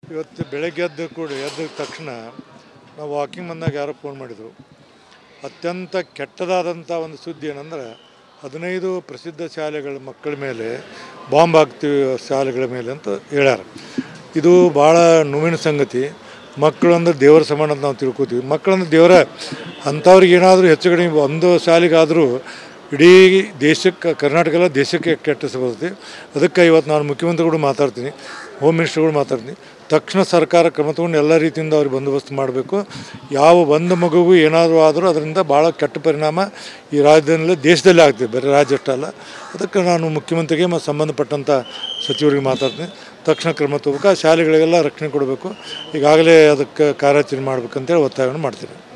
ಇವತ್ತು ಬೆಳಗ್ಗೆ ಎದ್ದು ಕೂಡ ಎದ್ದ ತಕ್ಷಣ ನಾವು ವಾಕಿಂಗ್ ಬಂದಾಗ ಯಾರೋ ಫೋನ್ ಮಾಡಿದರು ಅತ್ಯಂತ ಕೆಟ್ಟದಾದಂಥ ಒಂದು ಸುದ್ದಿ ಏನಂದ್ರೆ ಹದಿನೈದು ಪ್ರಸಿದ್ಧ ಶಾಲೆಗಳ ಮಕ್ಕಳ ಮೇಲೆ ಬಾಂಬ್ ಹಾಕ್ತೀವಿ ಶಾಲೆಗಳ ಮೇಲೆ ಅಂತ ಹೇಳ್ಯಾರ ಇದು ಭಾಳ ನೋವಿನ ಸಂಗತಿ ಮಕ್ಕಳು ಅಂದ್ರೆ ದೇವರ ಸಮಾನ ಅಂತ ನಾವು ತಿಳ್ಕೊತೀವಿ ಮಕ್ಕಳಂದ್ರೆ ದೇವರ ಅಂಥವ್ರಿಗೆ ಏನಾದರೂ ಹೆಚ್ಚು ಕಡಿಮೆ ಒಂದು ಶಾಲೆಗಾದರೂ ಇಡೀ ದೇಶಕ್ಕೆ ಕರ್ನಾಟಕ ಎಲ್ಲ ದೇಶಕ್ಕೆ ಕೆಟ್ಟ ಬರ್ತದೆ ಅದಕ್ಕೆ ಇವತ್ತು ನಾನು ಮುಖ್ಯಮಂತ್ರಿಗಳು ಮಾತಾಡ್ತೀನಿ ಹೋಮ್ ಮಿನಿಸ್ಟರ್ಗಳು ಮಾತಾಡ್ತೀನಿ ತಕ್ಷಣ ಸರ್ಕಾರ ಕ್ರಮ ತಗೊಂಡು ಎಲ್ಲ ರೀತಿಯಿಂದ ಅವ್ರಿಗೆ ಬಂದೋಬಸ್ತ್ ಮಾಡಬೇಕು ಯಾವ ಒಂದು ಮಗುಗೂ ಏನಾದರೂ ಆದರೂ ಅದರಿಂದ ಭಾಳ ಕೆಟ್ಟ ಪರಿಣಾಮ ಈ ರಾಜ್ಯದಲ್ಲಿ ದೇಶದಲ್ಲೇ ಆಗ್ತದೆ ಬೇರೆ ರಾಜ್ಯ ಅಷ್ಟೇ ಅಲ್ಲ ಅದಕ್ಕೆ ನಾನು ಮುಖ್ಯಮಂತ್ರಿಗೆ ಮತ್ತು ಸಂಬಂಧಪಟ್ಟಂಥ ಸಚಿವರಿಗೆ ಮಾತಾಡ್ತೀನಿ ತಕ್ಷಣ ಕ್ರಮ ತಗೋಬೇಕು ಆ ಶಾಲೆಗಳಿಗೆಲ್ಲ ರಕ್ಷಣೆ ಕೊಡಬೇಕು ಈಗಾಗಲೇ ಅದಕ್ಕೆ ಕಾರ್ಯಾಚರಣೆ ಮಾಡ್ಬೇಕಂತೇಳಿ ಒತ್ತಾಯವನ್ನು ಮಾಡ್ತೀನಿ